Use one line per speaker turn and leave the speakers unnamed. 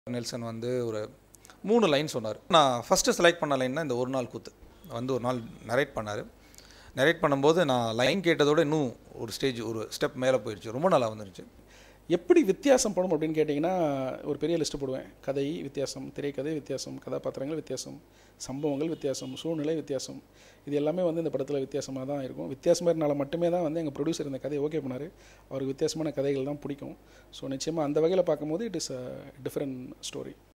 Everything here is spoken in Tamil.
நெல்சன் வந்து ஒரு மூணு லைன் சொன்னார் நான் ஃபஸ்ட்டு செலக்ட் பண்ண லைன்னா இந்த ஒரு நாள் கூத்து வந்து ஒரு நாள் நரேட் பண்ணார் நரேட் பண்ணும்போது நான் லைன் கேட்டதோட இன்னும் ஒரு ஸ்டேஜ் ஒரு ஸ்டெப் மேலே போயிடுச்சு ரொம்ப நல்லா வந்துருச்சு
எப்படி வித்தியாசம் படம் அப்படின்னு கேட்டிங்கன்னா ஒரு பெரிய லிஸ்ட்டு போடுவேன் கதை வித்தியாசம் திரைக்கதை வித்தியாசம் கதாபாத்திரங்கள் வித்தியாசம் சம்பவங்கள் வித்தியாசம் சூழ்நிலை வித்தியாசம் இது எல்லாமே வந்து இந்த படத்தில் வித்தியாசமாக தான் இருக்கும் வித்தியாசமாக இருந்தால மட்டுமே தான் வந்து எங்கள் ப்ரொடியூசர் இந்த கதையை ஓகே பண்ணார் அவருக்கு வித்தியாசமான கதைகள் தான் பிடிக்கும் ஸோ நிச்சயமாக அந்த வகையில் பார்க்கும்போது it is a different story